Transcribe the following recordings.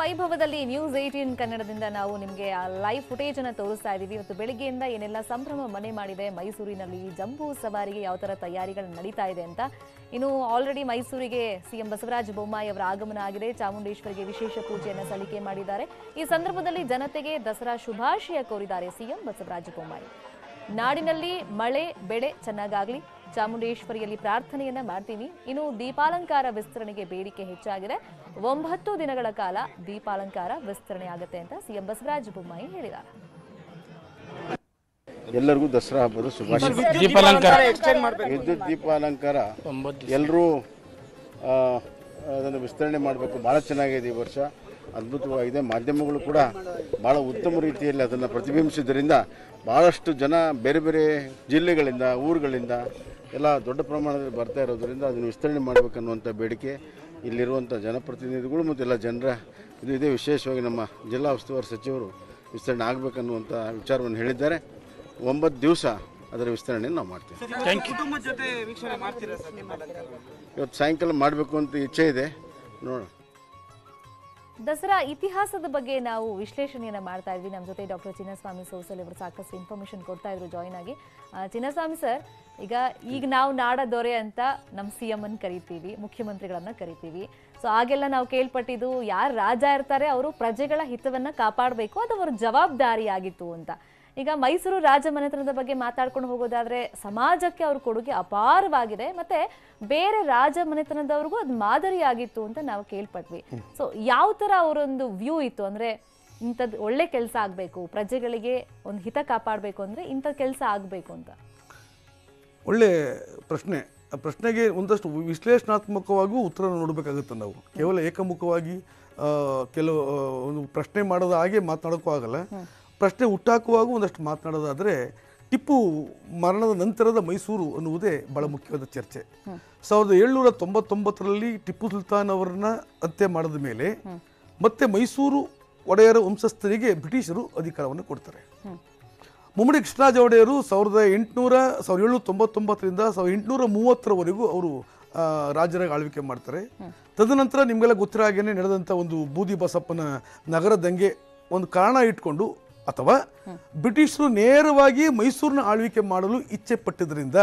ವೈಭವದಲ್ಲಿ news eighteen ಕನ್ನಡದಿಂದ ನಾವು ನಿಮಗೆ ಆ ಲೈವ್ ಫುಟೇಜ್ ಅನ್ನ ತೋರಿಸ್ತಾ ಇದ್ದೀವಿ ಇವತ್ತು ಬೆಳಿಗ್ಗೆಯಿಂದ ಏನೆಲ್ಲ ಸಂಭ್ರಮ ಮನೆ ಮಾಡಿದೆ ಮೈಸೂರಿನಲ್ಲಿ ಜಂಬೂ ಸವಾರಿಗೆ ಯಾವ ತರ ತಯಾರಿಗಳು ನಡೀತಾ ಇದೆ ಅಂತ ಇನ್ನು ಆಲ್ರೆಡಿ ಮೈಸೂರಿಗೆ ಸಿಎಂ ಬಸವರಾಜ ಬೊಮ್ಮಾಯಿ ಅವರ ಆಗಮನ ಆಗಿದೆ ಚಾಮುಂಡೇಶ್ವರಿಗೆ ವಿಶೇಷ ಪೂಜೆಯನ್ನು ಸಲ್ಲಿಕೆ ಮಾಡಿದ್ದಾರೆ ಈ ಸಂದರ್ಭದಲ್ಲಿ ಜನತೆಗೆ ದಸರಾ ಶುಭಾಶಯ ಕೋರಿದ್ದಾರೆ ಸಿಎಂ ಬಸವರಾಜ ಬೊಮ್ಮಾಯಿ ನಾಡಿನಲ್ಲಿ ಮಳೆ ಬೆಳೆ ಚೆನ್ನಾಗಾಗ್ಲಿ ಚಾಮುಂಡೇಶ್ವರಿಯಲ್ಲಿ ಪ್ರಾರ್ಥನೆಯನ್ನ ಮಾಡ್ತೀವಿ ಇನ್ನು ದೀಪಾಲಂಕಾರ ವಿಸ್ತರಣೆಗೆ ಬೇಡಿಕೆ ಹೆಚ್ಚಾಗಿದೆ ಒಂಬತ್ತು ದಿನಗಳ ಕಾಲ ದೀಪಾಲಂಕಾರ ವಿಸ್ತರಣೆ ಆಗುತ್ತೆ ಅಂತ ಸಿಎಂ ಬಸವರಾಜ ಬೊಮ್ಮಾಯಿ ಹೇಳಿದ್ದಾರೆ ಎಲ್ಲರಿಗೂ ದಸರಾ ಹಬ್ಬದ ಶುಭಾಶಯ ದೀಪಾಲಂಕಾರ ವಿದ್ಯುತ್ ದೀಪಾಲಂಕಾರ ಎಲ್ಲರೂ ಅದನ್ನು ವಿಸ್ತರಣೆ ಮಾಡಬೇಕು ಭಾಳ ಚೆನ್ನಾಗಿದೆ ಈ ವರ್ಷ ಅದ್ಭುತವಾಗಿದೆ ಮಾಧ್ಯಮಗಳು ಕೂಡ ಭಾಳ ಉತ್ತಮ ರೀತಿಯಲ್ಲಿ ಅದನ್ನು ಪ್ರತಿಬಿಂಬಿಸಿದ್ದರಿಂದ ಭಾಳಷ್ಟು ಜನ ಬೇರೆ ಬೇರೆ ಜಿಲ್ಲೆಗಳಿಂದ ಊರುಗಳಿಂದ ಎಲ್ಲ ದೊಡ್ಡ ಪ್ರಮಾಣದಲ್ಲಿ ಬರ್ತಾ ಇರೋದರಿಂದ ಅದನ್ನು ವಿಸ್ತರಣೆ ಮಾಡಬೇಕನ್ನುವಂಥ ಬೇಡಿಕೆ ಇಲ್ಲಿರುವಂಥ ಜನಪ್ರತಿನಿಧಿಗಳು ಮತ್ತು ಎಲ್ಲ ಜನರ ಇದು ಇದೆ ವಿಶೇಷವಾಗಿ ನಮ್ಮ ಜಿಲ್ಲಾ ಉಸ್ತುವಾರಿ ಸಚಿವರು ವಿಸ್ತರಣೆ ಆಗಬೇಕನ್ನುವಂಥ ವಿಚಾರವನ್ನು ಹೇಳಿದ್ದಾರೆ ಒಂಬತ್ತು ದಿವಸ ಅದರ ವಿಸ್ತರಣೆಯನ್ನು ನಾವು ಮಾಡ್ತೀವಿ ಕುಟುಂಬದ ಜೊತೆ ವೀಕ್ಷಣೆ ಮಾಡ್ತೀರಾ ಸರ್ ದೀಪಾಲಂಕಾರ ಇವತ್ತು ಸಾಯಂಕಾಲ ಮಾಡಬೇಕು ಅಂತ ಇಚ್ಛೆ ಇದೆ ನೋಡೋಣ ದಸರಾ ಇತಿಹಾಸದ ಬಗ್ಗೆ ನಾವು ವಿಶ್ಲೇಷಣೆಯನ್ನ ಮಾಡ್ತಾ ಇದ್ವಿ ನಮ್ಮ ಜೊತೆ ಡಾಕ್ಟರ್ ಚಿನ್ನಸ್ವಾಮಿ ಸೋಸಲ್ ಇವರು ಸಾಕಷ್ಟು ಇನ್ಫಾರ್ಮೇಶನ್ ಕೊಡ್ತಾ ಇದ್ರು ಜಾಯ್ನ್ ಆಗಿ ಆ, ಚಿನ್ನಸ್ವಾಮಿ ಸರ್ ಈಗ ಈಗ ನಾವು ನಾಡ ದೊರೆ ಅಂತ ನಮ್ಮ ಸಿ ಎಂ ಅನ್ನು ಕರಿತೀವಿ ಮುಖ್ಯಮಂತ್ರಿಗಳನ್ನ ಕರಿತೀವಿ ಸೊ ಆಗೆಲ್ಲ ನಾವು ಕೇಳ್ಪಟ್ಟಿದ್ದು ಯಾರು ರಾಜ ಇರ್ತಾರೆ ಅವರು ಪ್ರಜೆಗಳ ಹಿತವನ್ನ ಕಾಪಾಡಬೇಕು ಅದು ಅವರ ಜವಾಬ್ದಾರಿ ಆಗಿತ್ತು ಅಂತ ಈಗ ಮೈಸೂರು ರಾಜಮನೆತನದ ಬಗ್ಗೆ ಮಾತಾಡ್ಕೊಂಡು ಹೋಗೋದಾದ್ರೆ ಸಮಾಜಕ್ಕೆ ಅವ್ರ ಕೊಡುಗೆ ಅಪಾರವಾಗಿದೆ ಮತ್ತೆ ಬೇರೆ ರಾಜ ಮನೆತನದವ್ರಿಗೂ ಅದು ಮಾದರಿಯಾಗಿತ್ತು ಅಂತ ನಾವು ಕೇಳ್ಪಟ್ವಿ ಸೊ ಯಾವ ತರ ಅವರೊಂದು ವ್ಯೂ ಇತ್ತು ಅಂದ್ರೆ ಇಂಥದ್ದು ಒಳ್ಳೆ ಕೆಲಸ ಆಗ್ಬೇಕು ಪ್ರಜೆಗಳಿಗೆ ಒಂದು ಹಿತ ಕಾಪಾಡಬೇಕು ಅಂದ್ರೆ ಇಂಥ ಕೆಲಸ ಆಗ್ಬೇಕು ಅಂತ ಒಳ್ಳೆ ಪ್ರಶ್ನೆ ಆ ಪ್ರಶ್ನೆಗೆ ಒಂದಷ್ಟು ವಿಶ್ಲೇಷಣಾತ್ಮಕವಾಗಿಯೂ ಉತ್ತರ ನೋಡಬೇಕಾಗುತ್ತೆ ನಾವು ಕೇವಲ ಏಕಮುಖವಾಗಿ ಆ, ಕೆಲವು ಆ, ಒಂದು ಪ್ರಶ್ನೆ ಮಾಡೋದ ಹಾಗೆ ಮಾತನಾಡೋಕ್ಕೂ ಆಗಲ್ಲ ಪ್ರಶ್ನೆ ಹುಟ್ಟಾಕುವಾಗ ಒಂದಷ್ಟು ಮಾತನಾಡೋದಾದರೆ ಟಿಪ್ಪು ಮರಣದ ನಂತರದ ಮೈಸೂರು ಅನ್ನುವುದೇ ಬಹಳ ಮುಖ್ಯವಾದ ಚರ್ಚೆ ಸಾವಿರದ ಏಳ್ನೂರ ತೊಂಬತ್ತೊಂಬತ್ತರಲ್ಲಿ ಟಿಪ್ಪು ಸುಲ್ತಾನ್ ಅವರನ್ನ ಹತ್ಯೆ ಮಾಡಿದ ಮೇಲೆ ಮತ್ತೆ ಮೈಸೂರು ಒಡೆಯರ ವಂಶಸ್ಥರಿಗೆ ಬ್ರಿಟಿಷರು ಅಧಿಕಾರವನ್ನು ಕೊಡ್ತಾರೆ ಮುಮ್ಮಡಿ ಕೃಷ್ಣರಾಜ ಒಡೆಯರು ಸಾವಿರದ ಎಂಟುನೂರ ಸಾವಿರದ ಏಳ್ನೂರ ತೊಂಬತ್ತೊಂಬತ್ತರಿಂದ ಸಾವಿರದ ಎಂಟುನೂರ ಮೂವತ್ತರವರೆಗೂ ಅವರು ಆ, ರಾಜರಾಗಿ ಆಳ್ವಿಕೆ ಮಾಡ್ತಾರೆ ತದನಂತರ ನಿಮಗೆಲ್ಲ ಗೊತ್ತಿರೋ ಹಾಗೇನೆ ನಡೆದಂಥ ಒಂದು ಬೂದಿ ಬಸಪ್ಪನ ನಗರ ದಂಗೆ ಒಂದು ಕಾರಣ ಇಟ್ಕೊಂಡು ಅಥವಾ ಬ್ರಿಟಿಷರು ನೇರವಾಗಿ ಮೈಸೂರನ್ನ ಆಳ್ವಿಕೆ ಮಾಡಲು ಇಚ್ಛೆ ಪಟ್ಟಿದ್ದರಿಂದ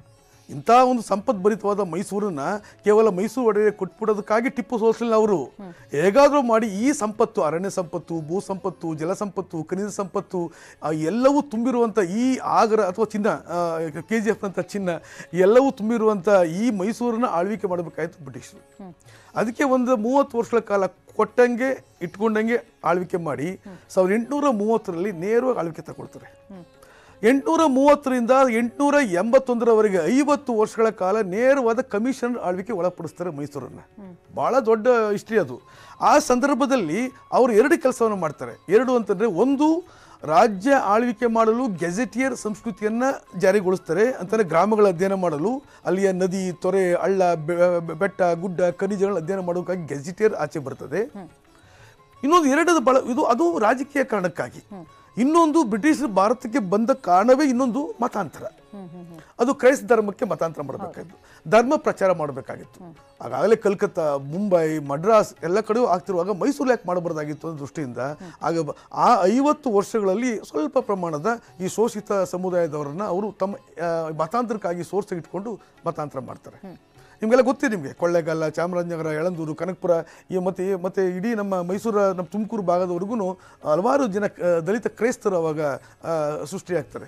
ಇಂಥ ಒಂದು ಸಂಪದ್ಭರಿತವಾದ ಮೈಸೂರನ್ನ ಕೇವಲ ಮೈಸೂರು ಒಡೆಯ ಕೊಟ್ಬಿಡೋದಕ್ಕಾಗಿ ಟಿಪ್ಪು ಸುಲ್ತಾನ್ ಅವರು ಹೇಗಾದರೂ ಮಾಡಿ ಈ ಸಂಪತ್ತು ಅರಣ್ಯ ಸಂಪತ್ತು ಭೂ ಸಂಪತ್ತು ಜಲ ಸಂಪತ್ತು ಖನಿಜ ಸಂಪತ್ತು ಆ ಎಲ್ಲವೂ ತುಂಬಿರುವಂಥ ಈ ಆಗರ ಅಥವಾ ಚಿನ್ನ ಕೆ ಜಿ ಎಫ್ ಅಂತ ಚಿನ್ನ ಎಲ್ಲವೂ ತುಂಬಿರುವಂಥ ಈ ಮೈಸೂರನ್ನ ಆಳ್ವಿಕೆ ಮಾಡಬೇಕಾಯ್ತು ಬ್ರಿಟಿಷರು ಅದಕ್ಕೆ ಒಂದು ಮೂವತ್ತು ವರ್ಷಗಳ ಕಾಲ ಕೊಟ್ಟಂಗೆ ಇಟ್ಕೊಂಡಂಗೆ ಆಳ್ವಿಕೆ ಮಾಡಿ ಸಾವಿರದ ಎಂಟುನೂರ ಮೂವತ್ತರಲ್ಲಿ ನೇರವಾಗಿ ಆಳ್ವಿಕೆ ತಗೊಳ್ತಾರೆ ಎಂಟುನೂರ ಮೂವತ್ತರಿಂದ ಎಂಟುನೂರ ಎಂಬತ್ತೊಂದರವರೆಗೆ ಐವತ್ತು ವರ್ಷಗಳ ಕಾಲ ನೇರವಾದ ಕಮಿಷನರ್ ಆಳ್ವಿಕೆ ಒಳಪಡಿಸ್ತಾರೆ ಮೈಸೂರನ್ನ ಬಹಳ ದೊಡ್ಡ ಹಿಸ್ಟ್ರಿ ಅದು ಆ ಸಂದರ್ಭದಲ್ಲಿ ಅವರು ಎರಡು ಕೆಲಸವನ್ನು ಮಾಡ್ತಾರೆ ಎರಡು ಅಂತಂದ್ರೆ ಒಂದು ರಾಜ್ಯ ಆಳ್ವಿಕೆ ಮಾಡಲು ಗೆಜೆಟಿಯರ್ ಸಂಸ್ಕೃತಿಯನ್ನ ಜಾರಿಗೊಳಿಸ್ತಾರೆ ಅಂತಂದ್ರೆ ಗ್ರಾಮಗಳ ಅಧ್ಯಯನ ಮಾಡಲು ಅಲ್ಲಿಯ ನದಿ ತೊರೆ ಹಳ್ಳ ಬೆ- ಬೆ- ಬೆಟ್ಟ ಗುಡ್ಡ ಖನಿಜಗಳ ಅಧ್ಯಯನ ಮಾಡೋಕ್ಕಾಗಿ ಗೆಜೆಟಿಯರ್ ಆಚೆ ಬರ್ತದೆ ಇನ್ನೊಂದು ಎರಡದು ಬಳ ಇದು ಅದು ರಾಜಕೀಯ ಕಾರಣಕ್ಕಾಗಿ ಇನ್ನೊಂದು ಬ್ರಿಟಿಷರು ಭಾರತಕ್ಕೆ ಬಂದ ಕಾರಣವೇ ಇನ್ನೊಂದು ಮತಾಂತರ ಅದು ಕ್ರೈಸ್ತ ಧರ್ಮಕ್ಕೆ ಮತಾಂತರ ಮಾಡಬೇಕಾಗಿತ್ತು ಧರ್ಮ ಪ್ರಚಾರ ಮಾಡಬೇಕಾಗಿತ್ತು ಆಗಾಗಲೇ ಕಲ್ಕತ್ತಾ ಮುಂಬೈ ಮಡ್ರಾಸ್ ಎಲ್ಲ ಕಡೆಯೂ ಆಗ್ತಿರುವಾಗ ಮೈಸೂರು ಯಾಕೆ ಮಾಡಬಾರ್ದಾಗಿತ್ತು ಅನ್ನೋ ದೃಷ್ಟಿಯಿಂದ ಆಗ ಬ- ಆ ಐವತ್ತು ವರ್ಷಗಳಲ್ಲಿ ಸ್ವಲ್ಪ ಪ್ರಮಾಣದ ಈ ಶೋಷಿತ ಸಮುದಾಯದವರನ್ನ ಅವರು ತಮ್ಮ ಆ, ಮತಾಂತರಕ್ಕಾಗಿ ಸೋರ್ಸ್ ಇಟ್ಕೊಂಡು ಮತಾಂತರ ಮಾಡ್ತಾರೆ ನಿಮಗೆಲ್ಲ ಗೊತ್ತಿದೆ ನಿಮಗೆ ಕೊಳ್ಳೇಗಾಲ ಚಾಮರಾಜನಗರ ಯಳಂದೂರು ಕನಕಪುರ ಈ ಮತ್ತೆ ಮತ್ತೆ ಇಡೀ ನಮ್ಮ ಮೈಸೂರ ನಮ್ಮ ತುಮಕೂರು ಭಾಗದವರೆಗೂ ಹಲವಾರು ಜನ ಆ, ದಲಿತ ಕ್ರೈಸ್ತರು ಅವಾಗ ಆ, ಸೃಷ್ಟಿಯಾಗ್ತಾರೆ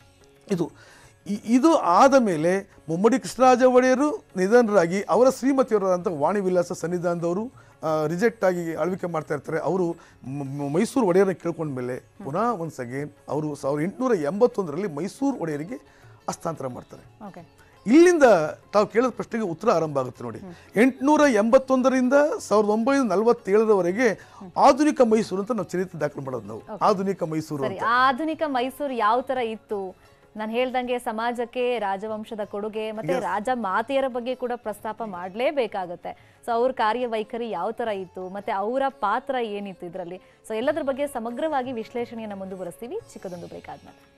ಇದು ಇ- ಇದು ಆದ ಮೇಲೆ ಮುಮ್ಮಡಿ ಕೃಷ್ಣರಾಜ ಒಡೆಯರು ನಿಧನರಾಗಿ ಅವರ ಶ್ರೀಮತಿಯವರಾದಂಥ ವಾಣಿ ವಿಲಾಸ ಸನ್ನಿಧಾನದವರು ರಿಜೆಕ್ಟ್ ಆಗಿ ಆಳ್ವಿಕೆ ಮಾಡ್ತಾ ಇರ್ತಾರೆ ಅವರು ಮ- ಮ- ಮೈಸೂರು ಒಡೆಯರನ್ನ ಕೇಳ್ಕೊಂಡ ಮೇಲೆ ಪುನಃ ಒನ್ಸ್ ಅಗೇನ್ ಅವರು ಸಾವಿರದ ಎಂಟುನೂರ ಎಂಬತ್ತೊಂದರಲ್ಲಿ ಮೈಸೂರು ಒಡೆಯರಿಗೆ ಹಸ್ತಾಂತರ ಮಾಡ್ತಾರೆ ಓಕೆ ಇಲ್ಲಿಂದ ತಾವು ಕೇಳಿದ ಪ್ರಶ್ನೆಗೆ ಉತ್ತರ ಆರಂಭ ಆಗುತ್ತೆ ನೋಡಿ ಎಂಟುನೂರ ಎಂಬತ್ತೊಂದರಿಂದ ಸಾವಿರದ ಒಂಬೈನೂರ ನಲವತ್ತೇಳರವರೆಗೆ ಆಧುನಿಕ ಮೈಸೂರು ಅಂತ ನಾವು ಚರಿತ್ರೆ ದಾಖಲೆ ಮಾಡೋದು ನಾವು ಆಧುನಿಕ ಮೈಸೂರು ಸರಿ ಅಂತ ಆಧುನಿಕ ಮೈಸೂರು ಯಾವ ತರ ಇತ್ತು ನಾನು ಹೇಳ್ದಂಗೆ ಸಮಾಜಕ್ಕೆ ರಾಜವಂಶದ ಕೊಡುಗೆ ಮತ್ತೆ ರಾಜ ಮಾತೆಯರ ಬಗ್ಗೆ ಕೂಡ ಪ್ರಸ್ತಾಪ ಮಾಡಲೇಬೇಕಾಗತ್ತೆ ಸೊ ಅವ್ರ ಕಾರ್ಯವೈಖರಿ ಯಾವ ತರ ಇತ್ತು ಮತ್ತೆ ಅವರ ಪಾತ್ರ ಏನಿತ್ತು ಇದರಲ್ಲಿ ಸೊ ಎಲ್ಲದ್ರ ಬಗ್ಗೆ ಸಮಗ್ರವಾಗಿ ವಿಶ್ಲೇಷಣೆಯನ್ನ ಮುಂದುವರಿಸ್ತೀವಿ ಚಿಕ್ಕದೊಂದು ಬ್ರೇಕ್ ಆದ್ಮೇಲೆ